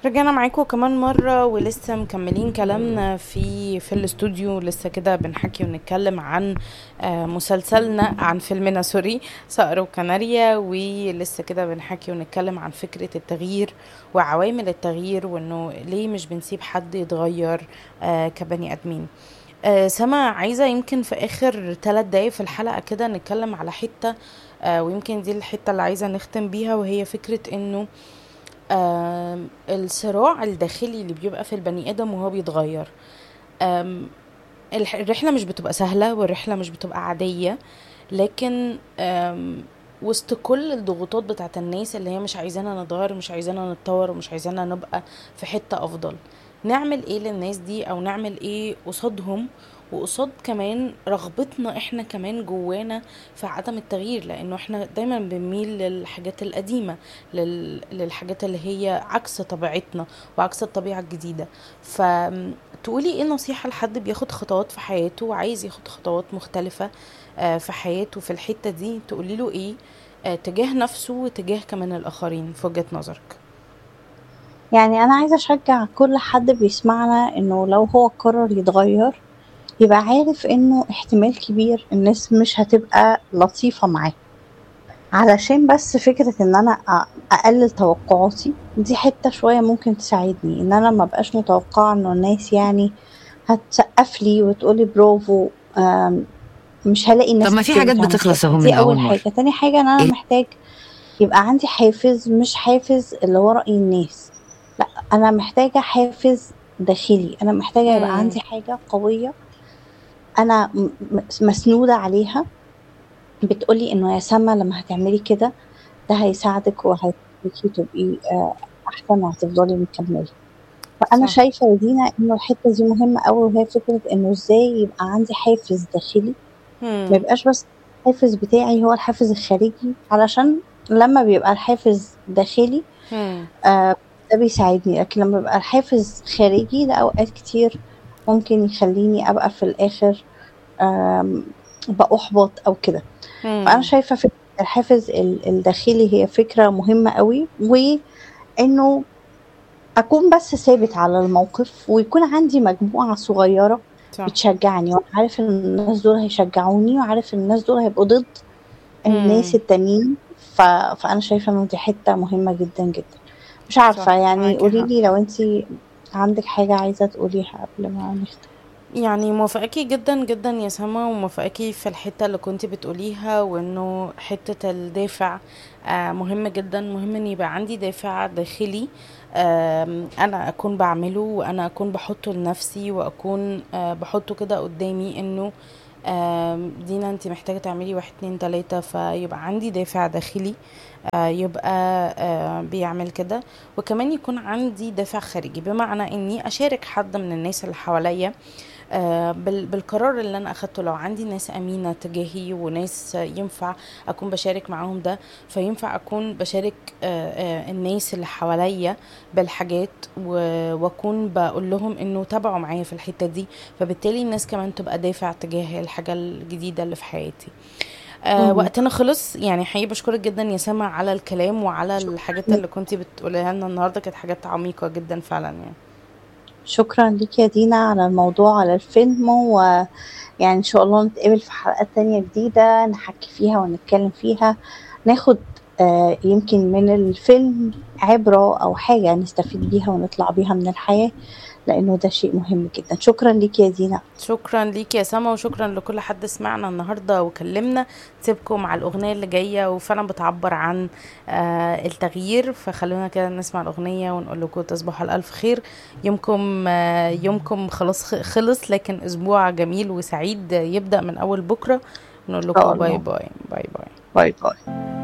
رجعنا معاكم كمان مرة ولسه مكملين كلامنا في في الاستوديو لسه كده بنحكي ونتكلم عن آه، مسلسلنا عن فيلمنا سوري صقر وكناريا ولسه كده بنحكي ونتكلم عن فكرة التغيير وعوامل التغيير وانه ليه مش بنسيب حد يتغير آه، كبني ادمين آه، سما عايزة يمكن في آخر ثلاث دقايق في الحلقة كده نتكلم على حتة آه، ويمكن دي الحتة اللي عايزة نختم بيها وهي فكرة انه آم، الصراع الداخلي اللي بيبقى في البني آدم وهو بيتغير آم، الح- الرحلة مش بتبقى سهلة والرحلة مش بتبقى عادية لكن آم، وسط كل الضغوطات بتاعت الناس اللي هي مش عايزانا نتغير ومش عايزانا نتطور ومش عايزانا نبقى في حتة أفضل نعمل ايه للناس دي او نعمل ايه قصادهم وقصاد كمان رغبتنا احنا كمان جوانا في عدم التغيير لانه احنا دايما بنميل للحاجات القديمة لل... للحاجات اللي هي عكس طبيعتنا وعكس الطبيعة الجديدة فتقولي ايه نصيحة لحد بياخد خطوات في حياته وعايز ياخد خطوات مختلفة آه، في حياته في الحتة دي تقولي له ايه آه، تجاه نفسه وتجاه كمان الآخرين في وجهة نظرك يعني انا عايزه اشجع كل حد بيسمعنا انه لو هو قرر يتغير يبقى عارف انه احتمال كبير الناس مش هتبقى لطيفه معاه علشان بس فكره ان انا أ- اقلل توقعاتي دي حته شويه ممكن تساعدني ان انا ما بقاش متوقعه انه الناس يعني هتسقف لي وتقولي برافو آم، مش هلاقي الناس طب ما في كتير حاجات بتعمل بتخلص كده اهو دي من اول اول مره حاجه تاني حاجه ان انا إيه؟ محتاج يبقى عندي حافز مش حافز اللي هو رأي الناس لا انا محتاجة حافز داخلي انا محتاجة يبقى مم. عندي حاجة قوية انا م- م- مسنودة عليها بتقولي انه يا سما لما هتعملي كده ده هيساعدك وهيخليكي تبقي آه، احسن وهتفضلي مكملة فانا صح شايفة يا دينا انه الحتة دي مهمة قوي وهي فكرة انه ازاي يبقى عندي حافز داخلي ما مم. يبقاش بس الحافز بتاعي هو الحافز الخارجي علشان لما بيبقى الحافز داخلي مم. آه ده بيساعدني لكن لما بيبقى الحافز خارجي ده أوقات كتير ممكن يخليني أبقى في الآخر آم، بأحبط أو كده فأنا مم. شايفة فكرة الحافز ال- الداخلي هي فكرة مهمة قوي وإنه أكون بس ثابت على الموقف ويكون عندي مجموعة صغيرة صح بتشجعني وأنا عارف إن الناس دول هيشجعوني وعارف إن الناس دول هيبقوا ضد الناس مم. التانيين ف... فأنا شايفة إن دي حتة مهمة جدا جدا مش عارفة صح يعني معاكي قولي حق لي لو انتي عندك حاجة عايزة تقوليها قبل ما نختم يعني موافقاكي جدا جدا يا سما وموافقاكي في الحتة اللي كنتي بتقوليها وانه حتة الدافع آه، مهم جدا مهم ان يبقى عندي دافع داخلي آم، انا اكون بعمله وانا اكون بحطه لنفسي واكون آه، بحطه كده قدامي انه آم، دينا انت محتاجة تعملي واحد اتنين تلاتة فيبقى عندي دافع داخلي آه، يبقى آه، بيعمل كده وكمان يكون عندي دافع خارجي بمعنى اني اشارك حد من الناس اللي حواليا آه، بال- بالقرار اللي انا اخدته لو عندي ناس امينه تجاهي وناس آه، ينفع اكون بشارك معاهم ده فينفع اكون بشارك آه، آه، الناس اللي حواليا بالحاجات و- واكون بقول لهم انه تابعوا معايا في الحته دي فبالتالي الناس كمان تبقى دافع تجاه الحاجه الجديده اللي في حياتي آه مهم. وقتنا خلص يعني حقيقي بشكرك جدا يا سما على الكلام وعلى الحاجات شكرا اللي كنتي بتقولها لنا النهارده كانت حاجات عميقه جدا فعلا يعني شكرا ليك يا دينا على الموضوع على الفيلم ويعني ان شاء الله نتقابل في حلقات تانية جديدة نحكي فيها ونتكلم فيها ناخد آه يمكن من الفيلم عبرة او حاجة نستفيد بيها ونطلع بيها من الحياة لانه ده شيء مهم جدا شكرا ليك يا دينا شكرا ليك يا سما وشكرا لكل حد سمعنا النهارده وكلمنا سيبكم مع الاغنيه اللي جايه وفعلا بتعبر عن آه التغيير فخلونا كده نسمع الاغنيه ونقول لكم تصبحوا على الف خير يومكم آه يومكم خلاص خ- خلص لكن اسبوع جميل وسعيد يبدا من اول بكره نقول ان شاء لكم باي الله باي باي باي باي باي